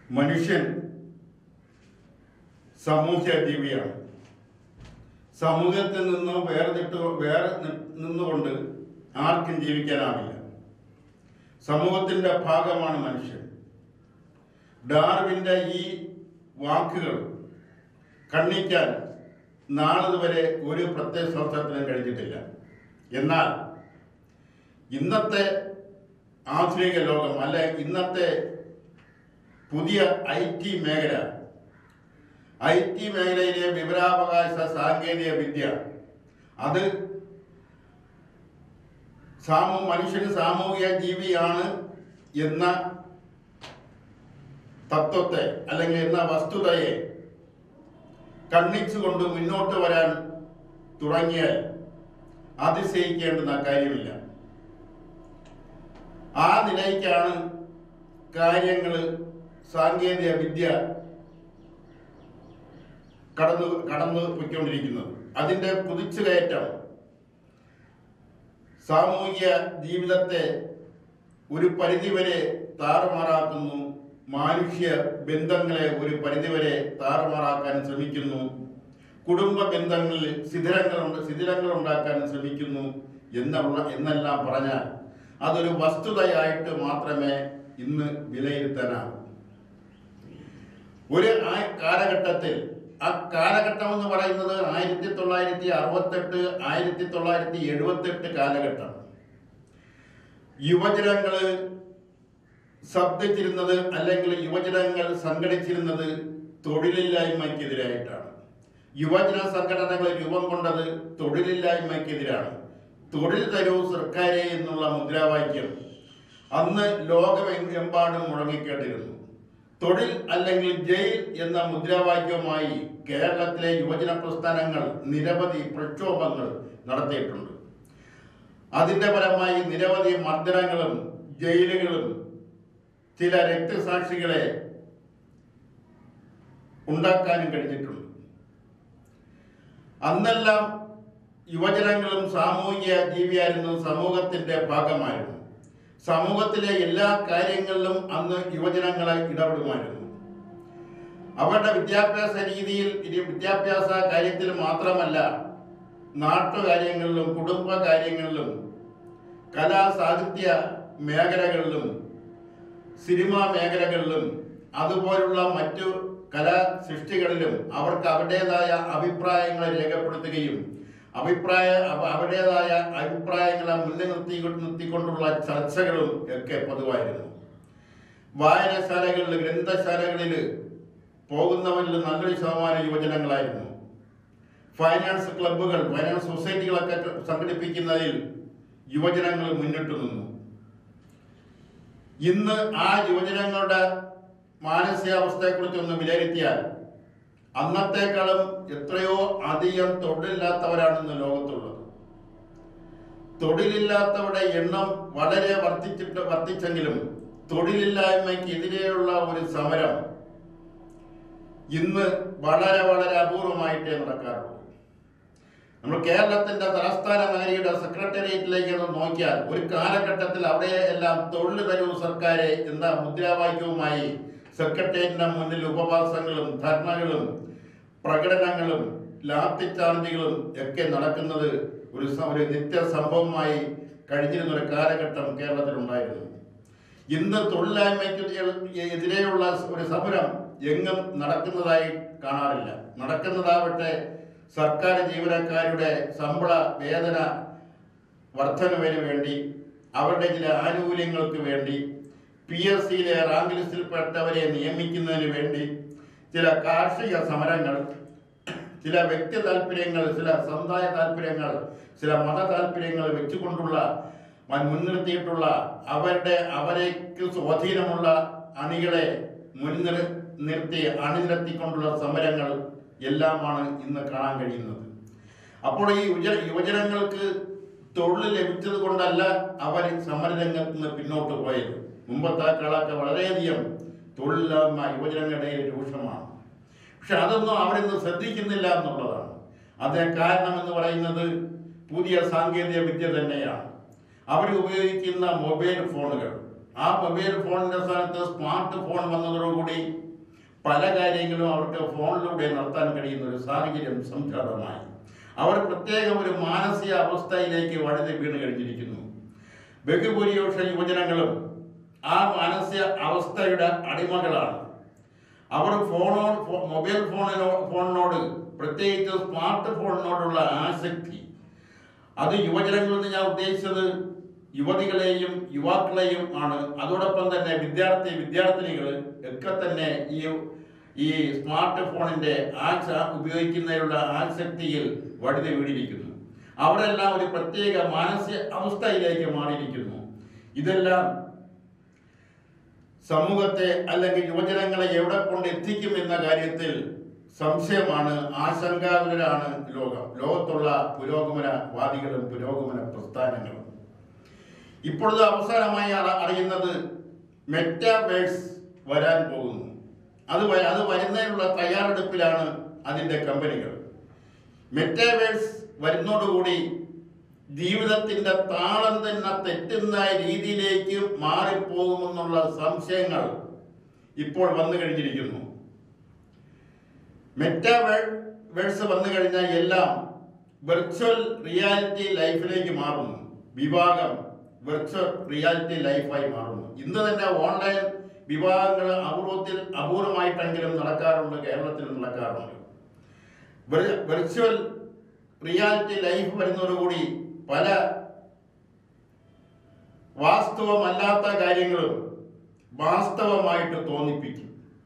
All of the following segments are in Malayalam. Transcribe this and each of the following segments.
മനുഷ്യൻ സാമൂഹ്യ ജീവിയാണ് സമൂഹത്തിൽ നിന്ന് വേർതിട്ട് വേറെ നി- നിന്നുകൊണ്ട് ആർക്കും ജീവിക്കാനാവില്ല സമൂഹത്തിന്റെ ഭാഗമാണ് മനുഷ്യൻ ഡാർവിന്റെ ഈ വാക്കുകൾ ഖണ്ഡിക്കാൻ നാളിതുവരെ ഒരു പ്രത്യേക ശാസ്ത്രത്തിനും കഴിഞ്ഞിട്ടില്ല എന്നാൽ ഇന്നത്തെ ആധുനിക ലോകം അല്ലെ ഇന്നത്തെ പുതിയ ഐ ടി മേഖല ഐ ടി മേഖലയിലെ വിവരാവകാശ സാങ്കേതിക വിദ്യ അത് സാമൂ മനുഷ്യൻ സാമൂഹിക ജീവിയാണ് എന്ന തത്വത്തെ അല്ലെങ്കിൽ എന്ന വസ്തുതയെ കണ്ണിച്ചുകൊണ്ട് മുന്നോട്ട് വരാൻ തുടങ്ങിയാൽ അതിശയിക്കേണ്ടുന്ന കാര്യമില്ല ആ നിലയ്ക്കാണ് കാര്യങ്ങൾ സാങ്കേതിക വിദ്യ കടന്നു കടന്നു പോയിക്കൊണ്ടിരിക്കുന്നത് അതിൻ്റെ കുതിച്ചുകയറ്റം സാമൂഹിക ജീവിതത്തെ ഒരു പരിധിവരെ താറുമാറാക്കുന്നു മാനുഷ്യ ബന്ധങ്ങളെ ഒരു പരിധിവരെ താറുമാറാക്കാൻ ശ്രമിക്കുന്നു കുടുംബ ബന്ധങ്ങളിൽ ശിഥിരങ്ങൾ ശിഥിരങ്ങൾ ഉണ്ടാക്കാൻ ശ്രമിക്കുന്നു എന്നുള്ള എന്നെല്ലാം പറഞ്ഞാൽ അതൊരു വസ്തുതയായിട്ട് മാത്രമേ ഇന്ന് വിലയിരുത്താനാവൂ ഒരു ആ കാലഘട്ടത്തിൽ ആ കാലഘട്ടം എന്ന് പറയുന്നത് ആയിരത്തി തൊള്ളായിരത്തി അറുപത്തെട്ട് ആയിരത്തി തൊള്ളായിരത്തി എഴുപത്തെട്ട് കാലഘട്ടം യുവജനങ്ങള് ശബ്ദിച്ചിരുന്നത് അല്ലെങ്കിൽ യുവജനങ്ങൾ സംഘടിച്ചിരുന്നത് തൊഴിലില്ലായ്മയ്ക്കെതിരായിട്ടാണ് യുവജന സംഘടനകൾ രൂപം കൊണ്ടത് തൊഴിലില്ലായ്മയ്ക്കെതിരാണ് തൊഴിൽ തരൂ സർക്കാരെ എന്നുള്ള മുദ്രാവാക്യം അന്ന് ലോകമെമ്പാടും മുഴങ്ങിക്കേട്ടിരുന്നു തൊഴിൽ അല്ലെങ്കിൽ ജയിൽ എന്ന മുദ്രാവാക്യവുമായി കേരളത്തിലെ യുവജന പ്രസ്ഥാനങ്ങൾ നിരവധി പ്രക്ഷോഭങ്ങൾ നടത്തിയിട്ടുണ്ട് അതിന്റെ ഫലമായി നിരവധി മർദ്ദനങ്ങളും ജയിലുകളും ചില രക്തസാക്ഷികളെ ഉണ്ടാക്കാനും കഴിഞ്ഞിട്ടുണ്ട് അന്നെല്ലാം യുവജനങ്ങളും സാമൂഹിക ജീവിയായിരുന്നു സമൂഹത്തിന്റെ ഭാഗമായിരുന്നു സമൂഹത്തിലെ എല്ലാ കാര്യങ്ങളിലും അന്ന് യുവജനങ്ങളെ ഇടപെടുമായിരുന്നു അവരുടെ വിദ്യാഭ്യാസ രീതിയിൽ ഇനി വിദ്യാഭ്യാസ കാര്യത്തിൽ മാത്രമല്ല നാട്ടുകാര്യങ്ങളിലും കുടുംബ കാര്യങ്ങളിലും കലാ സാഹിത്യ മേഖലകളിലും സിനിമാ മേഖലകളിലും അതുപോലുള്ള മറ്റു കലാ സൃഷ്ടികളിലും അവർക്ക് അവരുടേതായ അഭിപ്രായങ്ങൾ രേഖപ്പെടുത്തുകയും അഭിപ്രായ അവ- അവരുടേതായ അഭിപ്രായങ്ങളെ മുന്നിൽ നിർത്തി നിർത്തിക്കൊണ്ടുള്ള ചർച്ചകളും ഒക്കെ പതിവായിരുന്നു വായനശാലകളിൽ ഗ്രന്ഥശാലകളിൽ പോകുന്നവരിൽ നല്ലൊരു ശതമാനം യുവജനങ്ങളായിരുന്നു ഫൈനാൻസ് ക്ലബ്ബുകൾ ഫൈനാൻസ് സൊസൈറ്റികളൊക്കെ സംഘടിപ്പിക്കുന്നതിൽ യുവജനങ്ങൾ മുന്നിട്ട് നിന്നു ഇന്ന് ആ യുവജനങ്ങളുടെ മാനസികാവസ്ഥയെക്കുറിച്ച് ഒന്ന് വിലയിരുത്തിയാൽ അന്നത്തെക്കാളും എത്രയോ അധികം തൊഴിലില്ലാത്തവരാണ് ഇന്ന് ലോകത്തുള്ളത് തൊഴിലില്ലാത്തവരുടെ എണ്ണം വളരെ വർദ്ധിച്ചിട്ട് വർദ്ധിച്ചെങ്കിലും തൊഴിലില്ലായ്മയ്ക്കെതിരെയുള്ള ഒരു സമരം ഇന്ന് വളരെ വളരെ അപൂർവമായിട്ടേ നടക്കാറുള്ളൂ നമ്മൾ കേരളത്തിന്റെ തലസ്ഥാന നഗരിയുടെ സെക്രട്ടേറിയറ്റിലേക്ക് ഒന്ന് നോക്കിയാൽ ഒരു കാലഘട്ടത്തിൽ അവിടെ എല്ലാം തൊഴിൽ തരൂ സർക്കാരെ എന്ന മുദ്രാവാക്യവുമായി സെക്രട്ടേറിയറ്റിന്റെ മുന്നിൽ ഉപവാസങ്ങളും ധർണകളും പ്രകടനങ്ങളും ലാത്തി ചാർജുകളും ഒക്കെ നടക്കുന്നത് ഒരു സ- ഒരു നിത്യ സംഭവമായി കഴിഞ്ഞിരുന്ന ഒരു കാലഘട്ടം കേരളത്തിലുണ്ടായിരുന്നു ഇന്ന് തൊഴിലില്ലായ്മയ്ക്ക് എതിരെയുള്ള ഒരു സമരം എങ്ങും നടക്കുന്നതായി കാണാറില്ല നടക്കുന്നതാവട്ടെ സർക്കാർ ജീവനക്കാരുടെ ശമ്പള വേതന വർധനവിന് വേണ്ടി അവരുടെ ചില ആനുകൂല്യങ്ങൾക്ക് വേണ്ടി പി എസ് സിയിലെ റാങ്ക് ലിസ്റ്റിൽപ്പെട്ടവരെ നിയമിക്കുന്നതിന് വേണ്ടി ചില കാർഷിക സമരങ്ങൾ ചില വ്യക്തി താല്പര്യങ്ങൾ ചില സമുദായ താല്പര്യങ്ങൾ ചില മത താല്പര്യങ്ങൾ വെച്ചുകൊണ്ടുള്ള മ- മുൻനിർത്തിയിട്ടുള്ള അവരുടെ അവരേക്ക് സ്വാധീനമുള്ള അണികളെ മുൻനിർ നിർത്തി അണിനിരത്തിക്കൊണ്ടുള്ള സമരങ്ങൾ എല്ലാമാണ് ഇന്ന് കാണാൻ കഴിയുന്നത് അപ്പോൾ ഈ യുവജ യുവജനങ്ങൾക്ക് തൊഴിൽ ലഭിച്ചത് കൊണ്ടല്ല അവർ സമരരംഗത്ത് നിന്ന് പിന്നോട്ട് പോയത് മുമ്പത്തേക്കാളൊക്കെ വളരെയധികം തൊഴിലില്ലായ്മ യുവജനങ്ങളുടെ ഇടയിൽ രൂക്ഷമാണ് പക്ഷെ അതൊന്നും അവരിന്ന് ശ്രദ്ധിക്കുന്നില്ല എന്നുള്ളതാണ് അതിന് കാരണം എന്ന് പറയുന്നത് പുതിയ സാങ്കേതിക വിദ്യ തന്നെയാണ് അവർ ഉപയോഗിക്കുന്ന മൊബൈൽ ഫോണുകൾ ആ മൊബൈൽ ഫോണിന്റെ സ്ഥാനത്ത് സ്മാർട്ട് ഫോൺ വന്നതോടുകൂടി പല കാര്യങ്ങളും അവർക്ക് ഫോണിലൂടെ നടത്താൻ കഴിയുന്ന ഒരു സാഹചര്യം സംജാതമായി അവർ പ്രത്യേകം ഒരു മാനസിക അവസ്ഥയിലേക്ക് വഴുതി വീണ് കഴിഞ്ഞിരിക്കുന്നു ബഹുഭൂരിപക്ഷ യുവജനങ്ങളും ആ മാനസിക അവസ്ഥയുടെ അടിമകളാണ് അവർ ഫോണോട് ഫോ- മൊബൈൽ ഫോണിനോ ഫോണിനോട് പ്രത്യേകിച്ച് സ്മാർട്ട് ഫോണിനോടുള്ള ആസക്തി അത് യുവജനങ്ങളിൽ നിന്ന് ഞാൻ ഉദ്ദേശിച്ചത് യുവതികളെയും യുവാക്കളെയും ആണ് അതോടൊപ്പം തന്നെ വിദ്യാർത്ഥി വിദ്യാർത്ഥിനികൾ ഒക്കെ തന്നെ ഈ ഈ സ്മാർട്ട് ഫോണിന്റെ ആശ ഉപയോഗിക്കുന്നതിനുള്ള ആസക്തിയിൽ വഴുതി വീണിരിക്കുന്നു അവരെല്ലാം ഒരു പ്രത്യേക മാനസിക അവസ്ഥയിലേക്ക് മാറിയിരിക്കുന്നു ഇതെല്ലാം സമൂഹത്തെ അല്ലെങ്കിൽ യുവജനങ്ങളെ എവിടെ കൊണ്ട് എത്തിക്കും എന്ന കാര്യത്തിൽ സംശയമാണ് ആശങ്കാകുലരാണ് ലോകം ലോകത്തുള്ള പുരോഗമനവാദികളും പുരോഗമന പ്രസ്ഥാനങ്ങളും ഇപ്പോഴത്തെ അവസാനമായി അറ- അറിയുന്നത് മെറ്റാവേഴ്സ് വരാൻ പോകുന്നു അത് വ- അത് വരുന്നതിനുള്ള തയ്യാറെടുപ്പിലാണ് അതിൻ്റെ കമ്പനികൾ മെറ്റാവേഴ്സ് വരുന്നതോടുകൂടി ജീവിതത്തിന്റെ താളം തന്നെ തെറ്റുന്ന രീതിയിലേക്ക് മാറിപ്പോകുമെന്നുള്ള സംശയങ്ങൾ ഇപ്പോൾ വന്നു കഴിഞ്ഞിരിക്കുന്നു മെറ്റാവേഴ്സ് വന്നു കഴിഞ്ഞാൽ എല്ലാം വെർച്വൽ റിയാലിറ്റി ലൈഫിലേക്ക് മാറുന്നു വിവാഹം വെർച്വൽ റിയാലിറ്റി ലൈഫായി മാറുന്നു ഇന്ന് തന്നെ ഓൺലൈൻ വിവാഹങ്ങൾ അപൂർവത്തിൽ അപൂർവമായിട്ടെങ്കിലും നടക്കാറുണ്ട് കേരളത്തിൽ നടക്കാറുണ്ട് വെർ- വെർച്വൽ റിയാലിറ്റി ലൈഫ് വരുന്നതോടുകൂടി പല വാസ്തവമല്ലാത്ത കാര്യങ്ങളും വാസ്തവമായിട്ട് തോന്നിപ്പിക്കും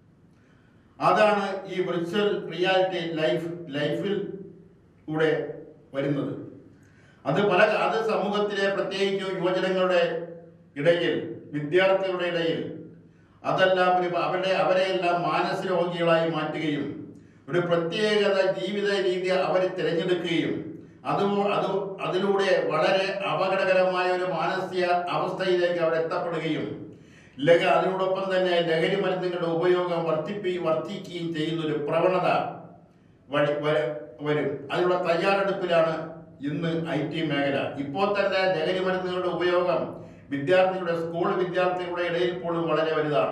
അതാണ് ഈ വിർച്വൽ റിയാലിറ്റി ലൈഫ് ലൈഫിൽ കൂടെ വരുന്നത് അത് പല അത് സമൂഹത്തിലെ പ്രത്യേകിച്ചും യുവജനങ്ങളുടെ ഇടയിൽ വിദ്യാർത്ഥികളുടെ ഇടയിൽ അതെല്ലാം ഒരു അവരുടെ അവരെയെല്ലാം മാനസരോഗികളായി മാറ്റുകയും ഒരു പ്രത്യേകത ജീവിത രീതി അവർ തിരഞ്ഞെടുക്കുകയും അത് അത് അതിലൂടെ വളരെ അപകടകരമായ ഒരു മാനസിക അവസ്ഥയിലേക്ക് അവർ എത്തപ്പെടുകയും ലഹ അതിനോടൊപ്പം തന്നെ ലഹരി മരുന്നുകളുടെ ഉപയോഗം വർദ്ധിപ്പി വർദ്ധിക്കുകയും ചെയ്യുന്ന ഒരു പ്രവണത വഴി വര- വരും അതിനുള്ള തയ്യാറെടുപ്പിലാണ് ഇന്ന് ഐ ടി മേഖല ഇപ്പോൾ തന്നെ ലഹരി മരുന്നുകളുടെ ഉപയോഗം വിദ്യാർത്ഥികളുടെ സ്കൂൾ വിദ്യാർത്ഥികളുടെ ഇടയിൽ പോലും വളരെ വലുതാണ്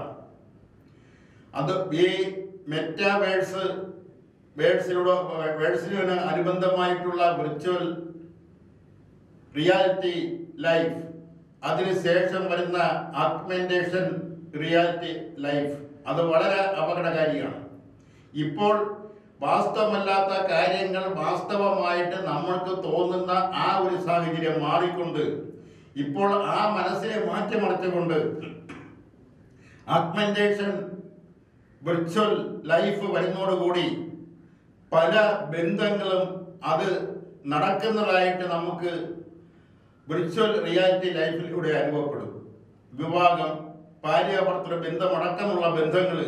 അത് ഈ മെറ്റാവേഴ്സ് വേഴ്സിനോട് വേഴ്സിന് അനുബന്ധമായിട്ടുള്ള വിർച്വൽ റിയാലിറ്റി ലൈഫ് അതിനുശേഷം വരുന്ന ആഗ്മെന്റേഷൻ റിയാലിറ്റി ലൈഫ് അത് വളരെ അപകടകാരിയാണ് ഇപ്പോൾ വാസ്തവമല്ലാത്ത കാര്യങ്ങൾ വാസ്തവമായിട്ട് നമ്മൾക്ക് തോന്നുന്ന ആ ഒരു സാഹചര്യം മാറിക്കൊണ്ട് ഇപ്പോൾ ആ മനസ്സിനെ മാറ്റിമറിച്ചുകൊണ്ട് ആഗ്മെന്റേഷൻ വിർച്വൽ ലൈഫ് വരുന്നതോടുകൂടി പല ബന്ധങ്ങളും അത് നടക്കുന്നതായിട്ട് നമുക്ക് വിർച്വൽ റിയാലിറ്റി ലൈഫിലൂടെ അനുഭവപ്പെടും വിവാഹം ഭാര്യാഭർത്തൃ ബന്ധമടക്കമുള്ള ബന്ധങ്ങൾ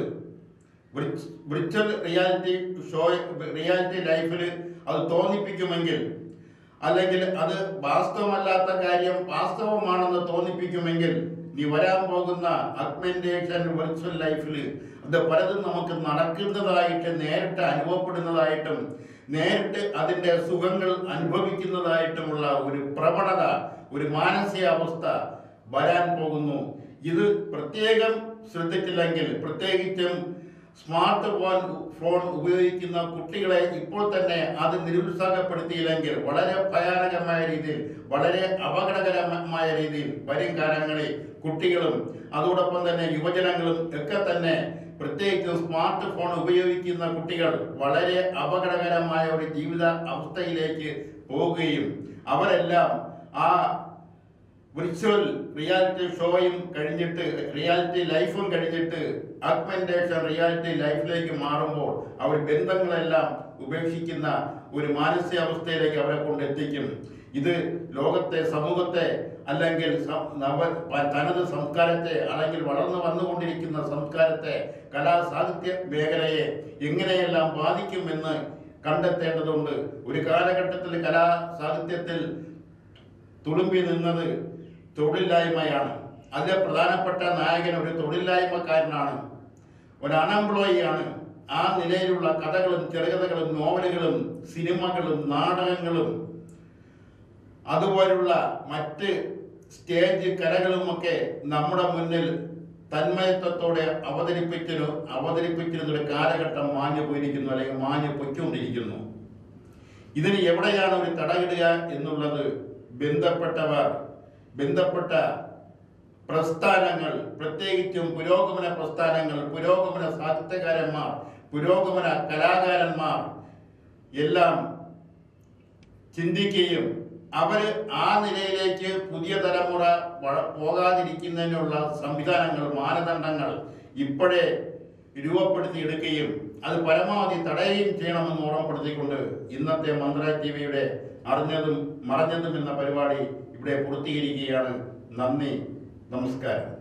വിർച്വൽ റിയാലിറ്റി ഷോ റിയാലിറ്റി ലൈഫിൽ അത് തോന്നിപ്പിക്കുമെങ്കിൽ അല്ലെങ്കിൽ അത് വാസ്തവമല്ലാത്ത കാര്യം വാസ്തവമാണെന്ന് തോന്നിപ്പിക്കുമെങ്കിൽ നീ വരാൻ പോകുന്ന അഗ്മെന്റേഷൻ വിർച്വൽ ലൈഫിൽ അത് പലതും നമുക്ക് നടക്കുന്നതായിട്ട് നേരിട്ട് അനുഭവപ്പെടുന്നതായിട്ടും നേരിട്ട് അതിൻ്റെ സുഖങ്ങൾ അനുഭവിക്കുന്നതായിട്ടുമുള്ള ഒരു പ്രവണത ഒരു മാനസികാവസ്ഥ വരാൻ പോകുന്നു ഇത് പ്രത്യേകം ശ്രദ്ധിച്ചില്ലെങ്കിൽ പ്രത്യേകിച്ചും സ്മാർട്ട് ഫോൺ ഫോൺ ഉപയോഗിക്കുന്ന കുട്ടികളെ ഇപ്പോൾ തന്നെ അത് നിരുത്സാഹപ്പെടുത്തിയില്ലെങ്കിൽ വളരെ ഭയാനകമായ രീതിയിൽ വളരെ അപകടകരമായ രീതിയിൽ വരും കാലങ്ങളിൽ കുട്ടികളും അതോടൊപ്പം തന്നെ യുവജനങ്ങളും ഒക്കെ തന്നെ പ്രത്യേകിച്ച് സ്മാർട്ട് ഫോൺ ഉപയോഗിക്കുന്ന കുട്ടികൾ വളരെ അപകടകരമായ ഒരു ജീവിത അവസ്ഥയിലേക്ക് പോവുകയും അവരെല്ലാം ആ വിർച്വൽ റിയാലിറ്റി ഷോയും കഴിഞ്ഞിട്ട് റിയാലിറ്റി ലൈഫും കഴിഞ്ഞിട്ട് ആഗ്മെന്റേഷൻ റിയാലിറ്റി ലൈഫിലേക്ക് മാറുമ്പോൾ അവർ ബന്ധങ്ങളെല്ലാം ഉപേക്ഷിക്കുന്ന ഒരു മാനസികാവസ്ഥയിലേക്ക് അവരെ കൊണ്ട് എത്തിക്കും ഇത് ലോകത്തെ സമൂഹത്തെ അല്ലെങ്കിൽ സം- നവ പ- തനത് സംസ്കാരത്തെ അല്ലെങ്കിൽ വളർന്നു വന്നുകൊണ്ടിരിക്കുന്ന സംസ്കാരത്തെ കലാ സാഹിത്യ മേഖലയെ എങ്ങനെയെല്ലാം ബാധിക്കുമെന്ന് കണ്ടെത്തേണ്ടതുണ്ട് ഒരു കാലഘട്ടത്തിൽ കലാ സാഹിത്യത്തിൽ തുളുമ്പി നിന്നത് തൊഴിലില്ലായ്മയാണ് അതിലെ പ്രധാനപ്പെട്ട നായകൻ ഒരു തൊഴിലില്ലായ്മക്കാരനാണ് ഒരു അൺഎംപ്ലോയി ആണ് ആ നിലയിലുള്ള കഥകളും ചെറുകഥകളും നോവലുകളും സിനിമകളും നാടകങ്ങളും അതുപോലുള്ള മറ്റ് സ്റ്റേജ് കലകളുമൊക്കെ നമ്മുടെ മുന്നിൽ തന്മയത്വത്തോടെ അവതരിപ്പിച്ചൊരു അവതരിപ്പിച്ചിരുന്നൊരു കാലഘട്ടം മാഞ്ഞു പോയിരിക്കുന്നു അല്ലെങ്കിൽ മാഞ്ഞു പൊയ്ക്കൊണ്ടിരിക്കുന്നു ഇതിന് എവിടെയാണ് ഒരു തടയിടുക എന്നുള്ളത് ബന്ധപ്പെട്ടവർ ബന്ധപ്പെട്ട പ്രസ്ഥാനങ്ങൾ പ്രത്യേകിച്ചും പുരോഗമന പ്രസ്ഥാനങ്ങൾ പുരോഗമന സാഹിത്യകാരന്മാർ പുരോഗമന കലാകാരന്മാർ എല്ലാം ചിന്തിക്കുകയും അവർ ആ നിലയിലേക്ക് പുതിയ തലമുറ വ- പോകാതിരിക്കുന്നതിനുള്ള സംവിധാനങ്ങൾ മാനദണ്ഡങ്ങൾ ഇപ്പോഴേ രൂപപ്പെടുത്തിയെടുക്കുകയും അത് പരമാവധി തടയുകയും ചെയ്യണമെന്ന് ഓർമ്മപ്പെടുത്തിക്കൊണ്ട് ഇന്നത്തെ മന്ത്ര ടി വിയുടെ അറിഞ്ഞതും മറഞ്ഞതും എന്ന പരിപാടി ഇവിടെ പൂർത്തീകരിക്കുകയാണ് നന്ദി നമസ്കാരം